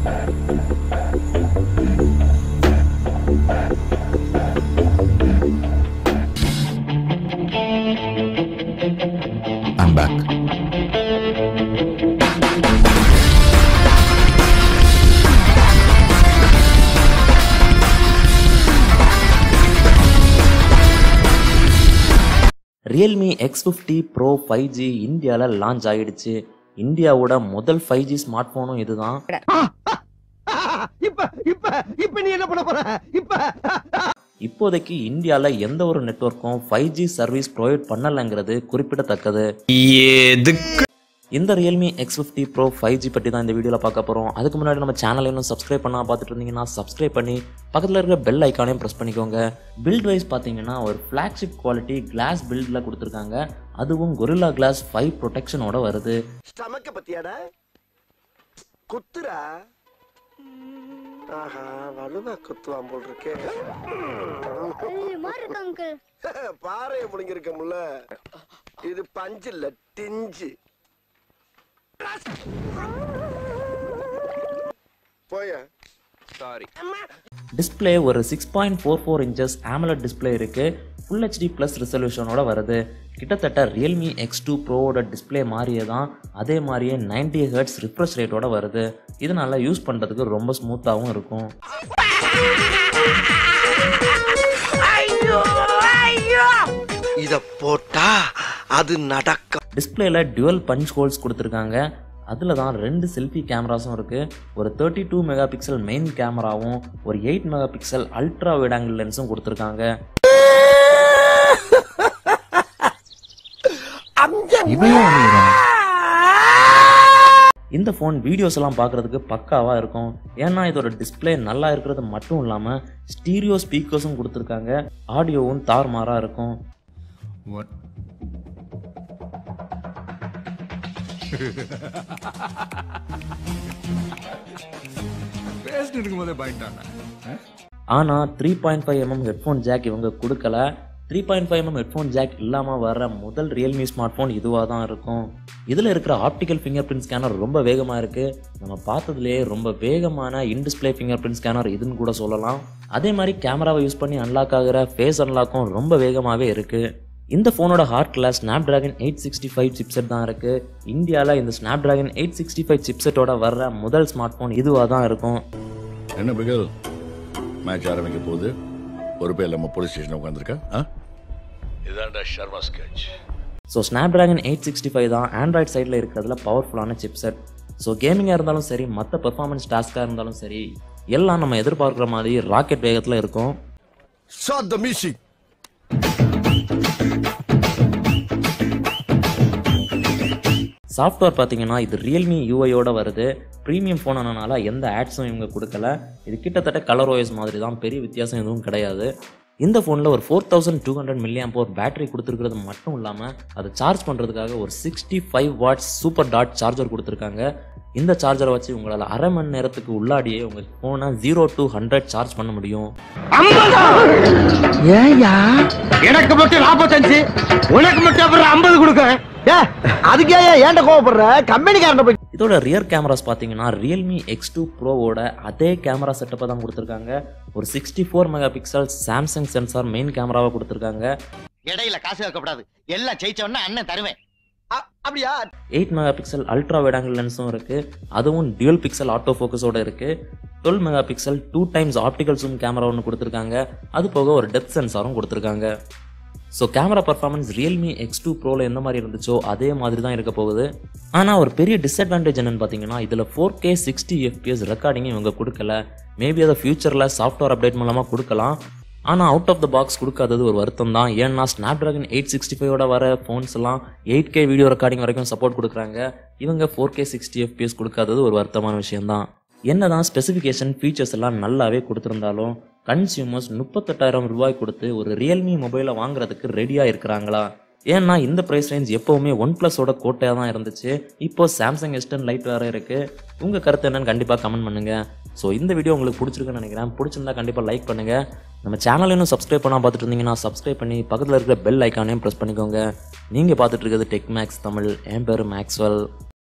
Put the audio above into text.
I'm back. Realme X fifty bro five G இந்தியாவில் launch ஆகிடுச்சு இந்தியாவோட முதல் ஃபைவ் ஜி ஸ்மார்ட் ஃபோனும் இதுதான் இப்ப இப்ப இப்ப நீ என்ன பண்ண போற இப்ப இப்போதைக்கு இந்தியாவில் எந்த ஒரு நெட்வொர்க்கும் ஃபைவ் ஜி சர்வீஸ் ப்ரொவைட் பண்ணலைங்கிறது குறிப்பிடத்தக்கது இந்த Realme X fifty bro five G பற்றி தான் இந்த வீடியோவில் பார்க்க போகிறோம் அதுக்கு முன்னாடி நம்ம சேனலை இன்னும் சப்ஸ்கிரைப் பண்ணால் பார்த்துட்டு இருந்தீங்கன்னா சப்ஸ்கிரைப் பண்ணி பக்கத்தில் இருக்கிற பெல் ஐக்கானையும் ப்ரெஸ் பண்ணிக்கோங்க பில்ட் வைஸ் பார்த்தீங்கன்னா ஒரு ஃப்ளாக்ஷிப் குவாலிட்டி கிளாஸ் பில்டில் கொடுத்துருக்காங்க அதுவும் கொரில்லா கிளாஸ் ஃபைவ் ப்ரொடெக்ஷனோட வருது ஸ்டமக்க பத்தியாடா குத்துரா ஆஹா வலுவா குத்துவான் போல் இருக்கே மாதிரி இருக்கு அங்கிள் பாறைய முழுங்கிருக்கமுல்ல இது பஞ்சு இல்ல டிஞ்சு போய டிஸ்ப்ளே ஒரு six point four four inches AMOLED display இருக்கு ஃபுல் ஹெச்டி ப்ளஸ் ரிசல்யூஷனோட வருது கிட்டத்தட்ட ரியல்மி எக்ஸ் டூ ப்ரோவோட டிஸ்பிளே மாதிரியே தான் அதே மாதிரியே 90 ஹெர்ட்ஸ் ரிஃப்ரெஷ் ரேட்டோட வருது இதனால யூஸ் பண்ணுறதுக்கு ரொம்ப ஸ்மூத்தாகவும் இருக்கும் இத போட்டா அது நடக்கும் டிஸ்பிளேல டுவல் பஞ்ச் ஹோல்ஸ் கொடுத்துருக்காங்க அதில் தான் ரெண்டு செல்ஃபி கேமராஸும் இருக்குது ஒரு thirty two mega pixel main கேமராவும் ஒரு eight mega pixel ultra wide angle லென்ஸும் கொடுத்துருக்காங்க இவன் ஏன் அழுகுறான்? இந்த ஃபோன் வீடியோஸ் எல்லாம் பார்க்குறதுக்கு பக்காவாக இருக்கும் ஏன்னா இதோட டிஸ்ப்ளே நல்லா இருக்கிறது மட்டும் இல்லாமல் ஸ்டீரியோ ஸ்பீக்கர்ஸும் கொடுத்துருக்காங்க ஆடியோவும் தாறுமாறாக இருக்கும் What? பேசிட்டு இருக்கும்போதே பயன்ட்டாங்க ஆனால் three point five mm headphone jack இவங்க கொடுக்கல three point five mm headphone jack இல்லாமல் வர முதல் ரியல்மி ஸ்மார்ட் ஃபோன் இதுவாக தான் இருக்கும் இதில் இருக்கிற ஆப்டிக்கல் ஃபிங்கர் பிரிண்ட் ஸ்கேனர் ரொம்ப வேகமாக இருக்குது நம்ம பார்த்ததுலேயே ரொம்ப வேகமான இன்டிஸ்பிளே ஃபிங்கர் பிரிண்ட் ஸ்கேனர் இதுன்னு கூட சொல்லலாம் அதே மாதிரி கேமராவை யூஸ் பண்ணி அன்லாக் ஆகிற ஃபேஸ் அன்லாக்கும் ரொம்ப வேகமாகவே இருக்குது இந்த ஃபோனோட ஹார்ட்ல Snapdragon eight sixty five chipset தான் இருக்குது இந்தியாவில் இந்த Snapdragon eight sixty five சிப்செட்டோட வர்ற முதல் ஸ்மார்ட் ஃபோன் இதுவாக தான் இருக்கும் என்ன பிகல் மேட்ச் ஆரம்பிக்க போகுது பொறுப்பே இல்லாம போலீஸ் ஸ்டேஷன் உட்காந்துருக்க இதாண்டா Sharma sketch so Snapdragon eight sixty five தான் ஆண்ட்ராய்ட் சைடில் இருக்கிறதுல பவர்ஃபுல்லான சிப்செட் ஸோ கேமிங்காக இருந்தாலும் சரி மற்ற பெர்ஃபார்மன்ஸ் டாஸ்க்காக இருந்தாலும் சரி எல்லாம் நம்ம எதிர்பார்க்குற மாதிரி ராக்கெட் வேகத்தில் இருக்கும் ஷாட் த மியூசிக் சாஃப்ட்வேர் பார்த்தீங்கன்னா இது ரியல்மி யூஐயோட வருது ப்ரீமியம் ஃபோன் ஆனனால எந்த ஆட்ஸும் இவங்க கொடுக்கல இது கிட்டத்தட்ட கலர் ஓஎஸ் மாதிரி தான் பெரிய வித்தியாசம் எதுவும் கிடையாது இந்த ஃபோனில் ஒரு four thousand two hundred milliamp hour battery கொடுத்துருக்கிறது மட்டும் இல்லாமல் அதை சார்ஜ் பண்ணுறதுக்காக ஒரு சிக்ஸ்டி ஃபைவ் வாட்ஸ் சூப்பர் டாட் சார்ஜர் கொடுத்துருக்காங்க இந்த சார்ஜரை வச்சு உங்களால் அரை மணி நேரத்துக்கு உள்ளாடியே உங்கள் ஃபோனை ஜீரோ டு ஹண்ட்ரட் சார்ஜ் பண்ண முடியும் ஏயா எனக்கு மட்டும் நாற்பத்தஞ்சு உனக்கு மட்டும் அப்புறம் ஐம்பது கொடுக்க ஏ அதுக்கே ஏன்ட கோவப்படுற கம்பெனிக்காரன் போய் இதோட ரியர் கேமராஸ் பார்த்தீங்கன்னா ரியல்மி எக்ஸ் டூ ப்ரோவோட அதே கேமரா செட்டப்பை தான் கொடுத்துருக்காங்க ஒரு sixty four mega pixel Samsung sensor main கேமராவை கொடுத்துருக்காங்க இடையில காசு வைக்கப்படாது எல்லாம் ஜெயிச்ச அண்ணன் தருவேன் அப்படியா eight mega pixel ultra wide angle லென்ஸும் இருக்குது அதுவும் டியூல் பிக்சல் ஆட்டோ ஃபோக்கஸோட இருக்குது dual mega pixel two times optical zoom camera ஒன்று கொடுத்துருக்காங்க அது போக ஒரு டெப்த் சென்சாரும் கொடுத்துருக்காங்க so camera performance Realme X two ப்ரோவில் எந்த மாதிரி இருந்துச்சோ அதே மாதிரி தான் இருக்க போகுது ஆனால் ஒரு பெரிய டிஸ்அட்வான்டேஜ் என்னன்னு பார்த்தீங்கன்னா இதில் four K sixty FPS recording இவங்க கொடுக்கல மேபி அதை ஃபியூச்சரில் சாஃப்ட்வேர் அப்டேட் மூலமாக கொடுக்கலாம் ஆனால் அவுட் ஆஃப் த பாக்ஸ் கொடுக்காதது ஒரு வருத்தம் தான் ஏன்னா ஸ்னாப் ட்ராகன் எயிட் சிக்ஸ்டி ஃபைவோட வர ஃபோன்ஸ் எல்லாம் எயிட் கே வீடியோ ரெக்கார்டிங் வரைக்கும் சப்போர்ட் கொடுக்குறாங்க இவங்க ஃபோர் கே சிக்ஸ்டி எஃபிஎஸ் கொடுக்காதது ஒரு வருத்தமான விஷயம்தான் என்னதான் ஸ்பெசிஃபிகேஷன் ஃபீச்சர்ஸ் எல்லாம் நல்லாவே கொடுத்துருந்தாலும் கன்சியூமர்ஸ் முப்பத்தெட்டாயிரம் ரூபாய் கொடுத்து ஒரு ரியல்மி மொபைலை வாங்குறதுக்கு ரெடியாக இருக்கிறாங்களா ஏன்னா இந்த ப்ரைஸ் ரேஞ்ச் எப்போவுமே ஒன் ப்ளஸோட கோட்டையாக தான் இருந்துச்சு இப்போ சாம்சங் எஸ்டன் லைட் வேறு இருக்குது உங்கள் கருத்து என்னன்னு கண்டிப்பாக கமெண்ட் பண்ணுங்கள் ஸோ இந்த வீடியோ உங்களுக்கு பிடிச்சிருக்குன்னு நினைக்கிறேன் பிடிச்சிருந்தா கண்டிப்பாக லைக் பண்ணுங்கள் நம்ம சேனல் இன்னும் சப்ஸ்கிரைப் பண்ணால் பார்த்துட்டு இருந்தீங்கன்னா சப்ஸ்கிரைப் பண்ணி பக்கத்தில் இருக்கிற பெல் ஐக்கானையும் ப்ரெஸ் பண்ணிக்கோங்க நீங்கள் பார்த்துட்டு இருக்கிறது டெக் மேக்ஸ் தமிழ் என் பேர் மேக்ஸ்வெல்